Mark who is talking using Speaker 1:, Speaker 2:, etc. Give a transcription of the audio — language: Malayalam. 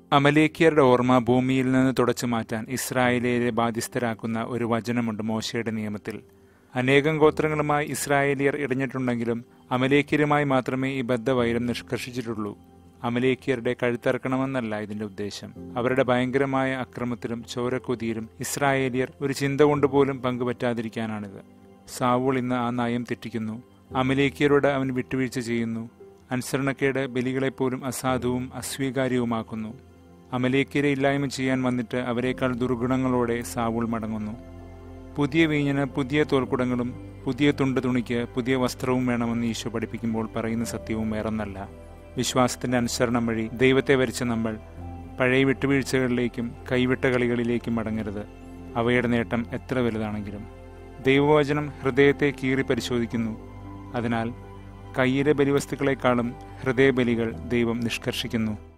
Speaker 1: അമലേക്കിയരുടെ ഓർമ്മ ഭൂമിയിൽ നിന്ന് തുടച്ചു മാറ്റാൻ ഇസ്രായേലിയരെ ബാധ്യസ്ഥരാക്കുന്ന ഒരു വചനമുണ്ട് മോശയുടെ നിയമത്തിൽ അനേകം ഗോത്രങ്ങളുമായി ഇസ്രായേലിയർ ഇടഞ്ഞിട്ടുണ്ടെങ്കിലും അമലേക്കിയരുമായി മാത്രമേ ഈ ബദ്ധവൈരം നിഷ്കർഷിച്ചിട്ടുള്ളൂ അമലേക്കിയരുടെ കഴുത്തറക്കണമെന്നല്ല ഇതിന്റെ ഉദ്ദേശം അവരുടെ ഭയങ്കരമായ അക്രമത്തിലും ചോരക്കൊതിയിലും ഇസ്രായേലിയർ ഒരു ചിന്ത കൊണ്ടുപോലും പങ്കുപറ്റാതിരിക്കാനാണിത് സാവൂൾ ഇന്ന് ആ നയം തെറ്റിക്കുന്നു അമലേക്കിയരോട് അവൻ വിട്ടുവീഴ്ച ചെയ്യുന്നു അനുസരണക്കേട് ബലികളെപ്പോലും അസാധുവും അസ്വീകാര്യവുമാക്കുന്നു അമലേക്കിയരെ ഇല്ലായ്മ ചെയ്യാൻ വന്നിട്ട് അവരെക്കാൾ ദുർഗുണങ്ങളോടെ സാവൂൾ മടങ്ങുന്നു പുതിയ വീഞ്ഞിന് പുതിയ തോൽക്കുടങ്ങളും പുതിയ തുണ്ട് തുണിക്ക് പുതിയ വസ്ത്രവും വേണമെന്ന് ഈശോ പഠിപ്പിക്കുമ്പോൾ പറയുന്ന സത്യവും വേറൊന്നല്ല വിശ്വാസത്തിന്റെ അനുസരണം വഴി ദൈവത്തെ വരിച്ച നമ്മൾ പഴയ വിട്ടുവീഴ്ചകളിലേക്കും കൈവിട്ട കളികളിലേക്കും മടങ്ങരുത് അവയുടെ നേട്ടം എത്ര വലുതാണെങ്കിലും ദൈവവചനം ഹൃദയത്തെ കീറി പരിശോധിക്കുന്നു അതിനാൽ കയ്യിലെ ബലിവസ്തുക്കളെക്കാളും ഹൃദയബലികൾ ദൈവം നിഷ്കർഷിക്കുന്നു